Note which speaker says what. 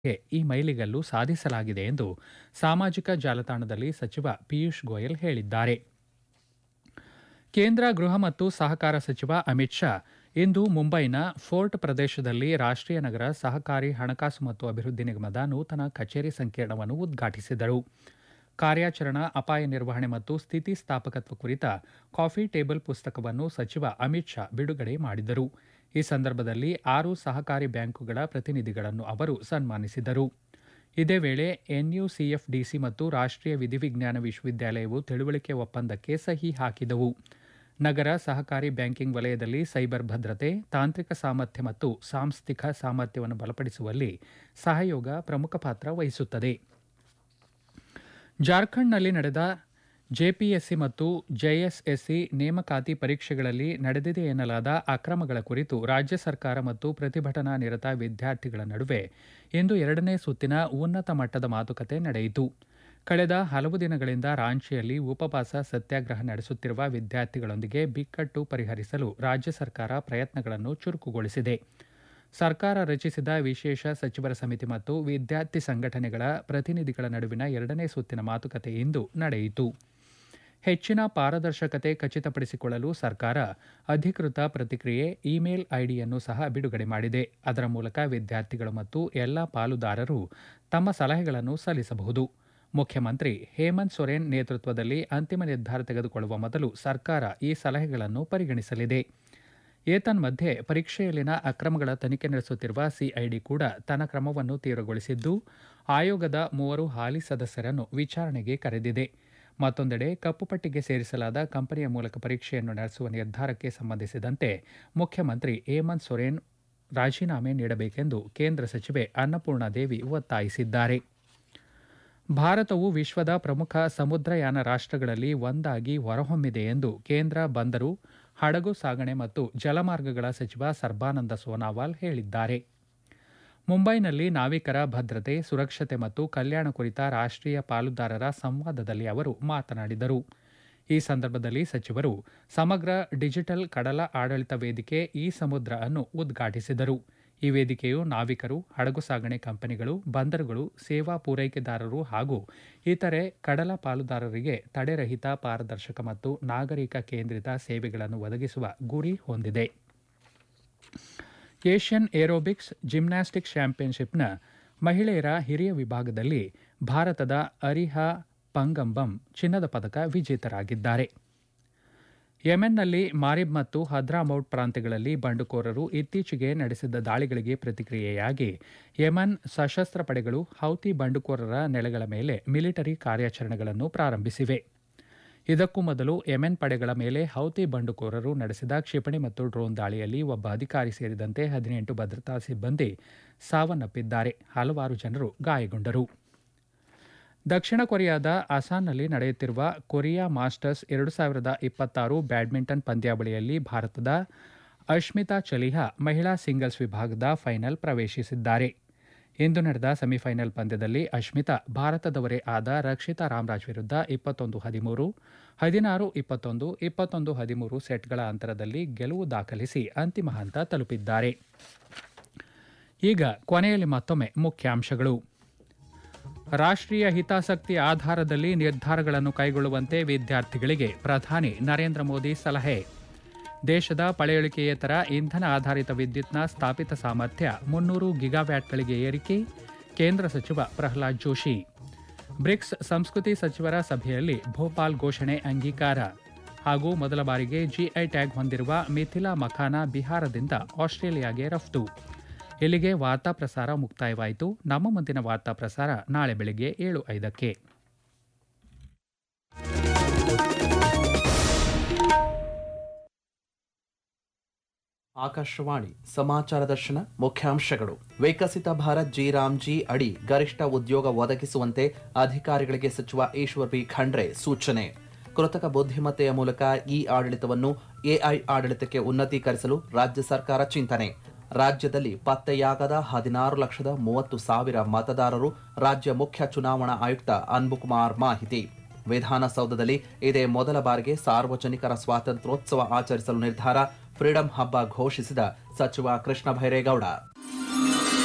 Speaker 1: ಈ ಮೈಲಿಗಲ್ಲು ಸಾಧಿಸಲಾಗಿದೆ ಎಂದು ಸಾಮಾಜಿಕ ಜಾಲತಾಣದಲ್ಲಿ ಸಚಿವ ಪಿಯೂಷ್ ಗೋಯಲ್ ಹೇಳಿದ್ದಾರೆ ಕೇಂದ್ರ ಗೃಹ ಮತ್ತು ಸಹಕಾರ ಸಚಿವ ಅಮಿತ್ ಶಾ ಇಂದು ಮುಂಬೈನ ಫೋರ್ಟ್ ಪ್ರದೇಶದಲ್ಲಿ ರಾಷ್ಟ್ರೀಯ ನಗರ ಸಹಕಾರಿ ಹಣಕಾಸು ಮತ್ತು ಅಭಿವೃದ್ಧಿ ನಿಗಮದ ನೂತನ ಕಚೇರಿ ಸಂಕೀರ್ಣವನ್ನು ಉದ್ಘಾಟಿಸಿದರು ಕಾರ್ಯಾಚರಣಾ ಅಪಾಯ ನಿರ್ವಹಣೆ ಮತ್ತು ಸ್ಥಿತಿಸ್ಥಾಪಕತ್ವ ಕುರಿತ ಕಾಫಿ ಟೇಬಲ್ ಪುಸ್ತಕವನ್ನು ಸಚಿವ ಅಮಿತ್ ಶಾ ಬಿಡುಗಡೆ ಮಾಡಿದರು ಈ ಸಂದರ್ಭದಲ್ಲಿ ಆರು ಸಹಕಾರಿ ಬ್ಯಾಂಕುಗಳ ಪ್ರತಿನಿಧಿಗಳನ್ನು ಅವರು ಸನ್ಮಾನಿಸಿದರು ಇದೇ ವೇಳೆ ಎನ್ಯುಸಿಎಫ್ಡಿಸಿ ಮತ್ತು ರಾಷ್ಟ್ರೀಯ ವಿಧಿವಿಜ್ಞಾನ ವಿಶ್ವವಿದ್ಯಾಲಯವು ತಿಳುವಳಿಕೆ ಒಪ್ಪಂದಕ್ಕೆ ಸಹಿ ಹಾಕಿದವು ನಗರ ಸಹಕಾರಿ ಬ್ಯಾಂಕಿಂಗ್ ವಲಯದಲ್ಲಿ ಸೈಬರ್ ಭದ್ರತೆ ತಾಂತ್ರಿಕ ಸಾಮರ್ಥ್ಯ ಮತ್ತು ಸಾಂಸ್ಥಿಕ ಸಾಮರ್ಥ್ಯವನ್ನು ಬಲಪಡಿಸುವಲ್ಲಿ ಸಹಯೋಗ ಪ್ರಮುಖ ಪಾತ್ರ ವಹಿಸುತ್ತದೆ ಜಾರ್ಖಂಡ್ನಲ್ಲಿ ನಡೆದ ಜೆಪಿಎಸ್ಸಿ ಮತ್ತು ಜೆಎಸ್ಎಸ್ಸಿ ನೇಮಕಾತಿ ಪರೀಕ್ಷೆಗಳಲ್ಲಿ ನಡೆದಿದೆ ಎನ್ನಲಾದ ಅಕ್ರಮಗಳ ಕುರಿತು ರಾಜ್ಯ ಸರ್ಕಾರ ಮತ್ತು ಪ್ರತಿಭಟನಾ ನಿರತ ವಿದ್ಯಾರ್ಥಿಗಳ ನಡುವೆ ಇಂದು ಎರಡನೇ ಸುತ್ತಿನ ಉನ್ನತ ಮಟ್ಟದ ಮಾತುಕತೆ ನಡೆಯಿತು ಕಳೆದ ಹಲವು ದಿನಗಳಿಂದ ರಾಂಚಿಯಲ್ಲಿ ಉಪವಾಸ ಸತ್ಯಾಗ್ರಹ ನಡೆಸುತ್ತಿರುವ ವಿದ್ಯಾರ್ಥಿಗಳೊಂದಿಗೆ ಬಿಕ್ಕಟ್ಟು ಪರಿಹರಿಸಲು ರಾಜ್ಯ ಸರ್ಕಾರ ಪ್ರಯತ್ನಗಳನ್ನು ಚುರುಕುಗೊಳಿಸಿದೆ ಸರ್ಕಾರ ರಚಿಸಿದ ವಿಶೇಷ ಸಚಿವರ ಸಮಿತಿ ಮತ್ತು ವಿದ್ಯಾರ್ಥಿ ಸಂಘಟನೆಗಳ ಪ್ರತಿನಿಧಿಗಳ ನಡುವಿನ ಎರಡನೇ ಸುತ್ತಿನ ಮಾತುಕತೆ ಇಂದು ನಡೆಯಿತು ಹೆಚ್ಚಿನ ಪಾರದರ್ಶಕತೆ ಖಚಿತಪಡಿಸಿಕೊಳ್ಳಲು ಸರ್ಕಾರ ಅಧಿಕೃತ ಪ್ರತಿಕ್ರಿಯೆ ಇಮೇಲ್ ಐಡಿಯನ್ನು ಸಹ ಬಿಡುಗಡೆ ಮಾಡಿದೆ ಅದರ ಮೂಲಕ ವಿದ್ಯಾರ್ಥಿಗಳು ಮತ್ತು ಎಲ್ಲಾ ಪಾಲುದಾರರು ತಮ್ಮ ಸಲಹೆಗಳನ್ನು ಸಲ್ಲಿಸಬಹುದು ಮುಖ್ಯಮಂತ್ರಿ ಹೇಮಂತ್ ಸೊರೇನ್ ನೇತೃತ್ವದಲ್ಲಿ ಅಂತಿಮ ನಿರ್ಧಾರ ತೆಗೆದುಕೊಳ್ಳುವ ಮೊದಲು ಸರ್ಕಾರ ಈ ಸಲಹೆಗಳನ್ನು ಪರಿಗಣಿಸಲಿದೆ ಏತನ್ಮಧ್ಯೆ ಪರೀಕ್ಷೆಯಲ್ಲಿನ ಅಕ್ರಮಗಳ ತನಿಖೆ ನಡೆಸುತ್ತಿರುವ ಸಿಐಡಿ ಕೂಡ ತನ್ನ ಕ್ರಮವನ್ನು ತೀವ್ರಗೊಳಿಸಿದ್ದು ಆಯೋಗದ ಮೂವರು ಹಾಲಿ ಸದಸ್ಯರನ್ನು ವಿಚಾರಣೆಗೆ ಕರೆದಿದೆ ಮತ್ತೊಂದೆಡೆ ಕಪ್ಪುಪಟ್ಟಿಗೆ ಸೇರಿಸಲಾದ ಕಂಪನಿಯ ಮೂಲಕ ಪರೀಕ್ಷೆಯನ್ನು ನಡೆಸುವ ನಿರ್ಧಾರಕ್ಕೆ ಸಂಬಂಧಿಸಿದಂತೆ ಮುಖ್ಯಮಂತ್ರಿ ಹೇಮಂತ್ ಸೊರೇನ್ ರಾಜೀನಾಮೆ ನೀಡಬೇಕೆಂದು ಕೇಂದ್ರ ಸಚಿವೆ ಅನ್ನಪೂರ್ಣಾದೇವಿ ಒತ್ತಾಯಿಸಿದ್ದಾರೆ ಭಾರತವು ವಿಶ್ವದ ಪ್ರಮುಖ ಸಮುದ್ರಯಾನ ರಾಷ್ಟ್ರಗಳಲ್ಲಿ ಒಂದಾಗಿ ಹೊರಹೊಮ್ಮಿದೆ ಎಂದು ಕೇಂದ್ರ ಬಂದರು ಹಡಗು ಸಾಗಣೆ ಮತ್ತು ಜಲಮಾರ್ಗಗಳ ಸಚಿವ ಸರ್ಬಾನಂದ ಸೋನಾವಾಲ್ ಹೇಳಿದ್ದಾರೆ ಮುಂಬೈನಲ್ಲಿ ನಾವಿಕರ ಭದ್ರತೆ ಸುರಕ್ಷತೆ ಮತ್ತು ಕಲ್ಯಾಣ ಕುರಿತ ರಾಷ್ಟ್ರೀಯ ಪಾಲುದಾರರ ಸಂವಾದದಲ್ಲಿ ಅವರು ಮಾತನಾಡಿದರು ಈ ಸಂದರ್ಭದಲ್ಲಿ ಸಚಿವರು ಸಮಗ್ರ ಡಿಜಿಟಲ್ ಕಡಲ ಆಡಳಿತ ವೇದಿಕೆ ಈ ಸಮುದ್ರ ಅನ್ನು ಉದ್ಘಾಟಿಸಿದರು ಈ ವೇದಿಕೆಯು ನಾವಿಕರು ಹಡಗು ಸಾಗಣೆ ಕಂಪನಿಗಳು ಬಂದರುಗಳು ಸೇವಾ ಪೂರೈಕೆದಾರರು ಹಾಗೂ ಇತರೆ ಕಡಲ ಪಾಲುದಾರರಿಗೆ ತಡೆರಹಿತ ಪಾರದರ್ಶಕ ಮತ್ತು ನಾಗರಿಕ ಕೇಂದ್ರಿತ ಸೇವೆಗಳನ್ನು ಒದಗಿಸುವ ಗುರಿ ಹೊಂದಿದೆ ಏಷ್ಯನ್ ಏರೋಬಿಕ್ಸ್ ಜಿಮ್ನಾಸ್ಟಿಕ್ಸ್ ಚಾಂಪಿಯನ್ಶಿಪ್ನ ಮಹಿಳೆಯರ ಹಿರಿಯ ವಿಭಾಗದಲ್ಲಿ ಭಾರತದ ಅರಿಹಾ ಪಂಗಂಬಂ ಚಿನ್ನದ ಪದಕ ವಿಜೇತರಾಗಿದ್ದಾರೆ ಯೆಮೆನ್ನಲ್ಲಿ ಮಾರಿಬ್ ಮತ್ತು ಹದ್ರಾಮೌಟ್ ಪ್ರಾಂತ್ಯಗಳಲ್ಲಿ ಬಂಡುಕೋರರು ಇತ್ತೀಚೆಗೆ ನಡೆಸಿದ ದಾಳಿಗಳಿಗೆ ಪ್ರತಿಕ್ರಿಯೆಯಾಗಿ ಯೆಮನ್ ಸಶಸ್ತ್ರ ಪಡೆಗಳು ಹೌತಿ ಬಂಡುಕೋರರ ನೆಲೆಗಳ ಮೇಲೆ ಮಿಲಿಟರಿ ಕಾರ್ಯಾಚರಣೆಗಳನ್ನು ಪ್ರಾರಂಭಿಸಿವೆ ಇದಕ್ಕೂ ಮೊದಲು ಯೆಮೆನ್ ಪಡೆಗಳ ಮೇಲೆ ಹೌತಿ ಬಂಡುಕೋರರು ನಡೆಸಿದ ಕ್ಷಿಪಣಿ ಮತ್ತು ಡ್ರೋನ್ ದಾಳಿಯಲ್ಲಿ ಒಬ್ಬ ಅಧಿಕಾರಿ ಸೇರಿದಂತೆ ಹದಿನೆಂಟು ಭದ್ರತಾ ಸಿಬ್ಬಂದಿ ಸಾವನ್ನಪ್ಪಿದ್ದಾರೆ ಹಲವಾರು ಜನರು ಗಾಯಗೊಂಡರು ದಕ್ಷಿಣ ಕೊರಿಯಾದ ಅಸಾನ್ನಲ್ಲಿ ನಡೆಯುತ್ತಿರುವ ಕೊರಿಯಾ ಮಾಸ್ಟರ್ಸ್ ಎರಡು ಸಾವಿರದ ಇಪ್ಪತ್ತಾರು ಬ್ಯಾಡ್ಮಿಂಟನ್ ಪಂದ್ಯಾವಳಿಯಲ್ಲಿ ಭಾರತದ ಅಶ್ಮಿತಾ ಚಲಿಹಾ ಮಹಿಳಾ ಸಿಂಗಲ್ಸ್ ವಿಭಾಗದ ಫೈನಲ್ ಪ್ರವೇಶಿಸಿದ್ದಾರೆ ಇಂದು ನಡೆದ ಸೆಮಿಫೈನಲ್ ಪಂದ್ಯದಲ್ಲಿ ಅಶ್ಮಿತಾ ಭಾರತದವರೇ ಆದ ರಕ್ಷಿತಾ ರಾಮರಾಜ್ ವಿರುದ್ಧ ಇಪ್ಪತ್ತೊಂದು ಹದಿಮೂರು ಹದಿನಾರು ಇಪ್ಪತ್ತೊಂದು ಇಪ್ಪತ್ತೊಂದು ಹದಿಮೂರು ಸೆಟ್ಗಳ ಅಂತರದಲ್ಲಿ ಗೆಲುವು ದಾಖಲಿಸಿ ಅಂತಿಮ ಹಂತ ತಲುಪಿದ್ದಾರೆ ಈಗ ಕೊನೆಯಲ್ಲಿ ಮತ್ತೊಮ್ಮೆ ಮುಖ್ಯಾಂಶಗಳು ರಾಷ್ಟ್ರೀಯ ಹಿತಾಸಕ್ತಿ ಆಧಾರದಲ್ಲಿ ನಿರ್ಧಾರಗಳನ್ನು ಕೈಗೊಳ್ಳುವಂತೆ ವಿದ್ಯಾರ್ಥಿಗಳಿಗೆ ಪ್ರಧಾನಿ ನರೇಂದ್ರ ಮೋದಿ ಸಲಹೆ ದೇಶದ ಪಳೆಯುಳಿಕೆಯೇತರ ಇಂಧನ ಆಧಾರಿತ ವಿದ್ಯುತ್ನ ಸ್ಥಾಪಿತ ಸಾಮರ್ಥ್ಯ ಮುನ್ನೂರು ಗಿಗಾವ್ಯಾಟ್ಗಳಿಗೆ ಏರಿಕೆ ಕೇಂದ್ರ ಸಚಿವ ಪ್ರಹ್ಲಾದ್ ಜೋಶಿ ಬ್ರಿಕ್ಸ್ ಸಂಸ್ಕೃತಿ ಸಚಿವರ ಸಭೆಯಲ್ಲಿ ಭೋಪಾಲ್ ಘೋಷಣೆ ಅಂಗೀಕಾರ ಹಾಗೂ ಮೊದಲ ಬಾರಿಗೆ ಜಿಐ ಟ್ಯಾಗ್ ಹೊಂದಿರುವ ಮಿಥಿಲಾ ಮಖಾನ ಬಿಹಾರದಿಂದ ಆಸ್ಟ್ರೇಲಿಯಾಗೆ ರಫ್ತು ಇಲ್ಲಿಗೆ ವಾರ್ತಾ ಪ್ರಸಾರ ಮುಕ್ತಾಯವಾಯಿತು ನಮ್ಮ ಮುಂದಿನ ವಾರ್ತಾ ಪ್ರಸಾರ ನಾಳೆ ಬೆಳಗ್ಗೆ ಏಳು ಐದಕ್ಕೆ
Speaker 2: ಆಕಾಶವಾಣಿ ಸಮಾಚಾರ ದರ್ಶನ ಮುಖ್ಯಾಂಶಗಳು ವಿಕಸಿತ ಭಾರತ್ ಜಿ ರಾಮ್ಜಿ ಅಡಿ ಗರಿಷ್ಠ ಉದ್ಯೋಗ ಒದಗಿಸುವಂತೆ ಅಧಿಕಾರಿಗಳಿಗೆ ಸಚಿವ ಈಶ್ವರ್ ಬಿ ಖಂಡ್ರೆ ಸೂಚನೆ ಕೃತಕ ಬುದ್ಧಿಮತ್ತೆಯ ಮೂಲಕ ಇ ಆಡಳಿತವನ್ನು ಎಐ ಆಡಳಿತಕ್ಕೆ ಉನ್ನತೀಕರಿಸಲು ರಾಜ್ಯ ಸರ್ಕಾರ ಚಿಂತನೆ ರಾಜ್ಯದಲ್ಲಿ ಪತ್ತೆಯಾಗದ ಹದಿನಾರು ಲಕ್ಷದ ಮೂವತ್ತು ಸಾವಿರ ಮತದಾರರು ರಾಜ್ಯ ಮುಖ್ಯ ಚುನಾವಣಾ ಆಯುಕ್ತ ಅನ್ಬುಕುಮಾರ್ ಮಾಹಿತಿ ವಿಧಾನಸೌಧದಲ್ಲಿ ಇದೇ ಮೊದಲ ಬಾರಿಗೆ ಸಾರ್ವಜನಿಕರ ಸ್ವಾತಂತ್ರ್ಯೋತ್ಸವ ಆಚರಿಸಲು ನಿರ್ಧಾರ ಫ್ರೀಡಂ ಹಬ್ಬ ಘೋಷಿಸಿದ ಸಚಿವ ಕೃಷ್ಣ ಭೈರೇಗೌಡ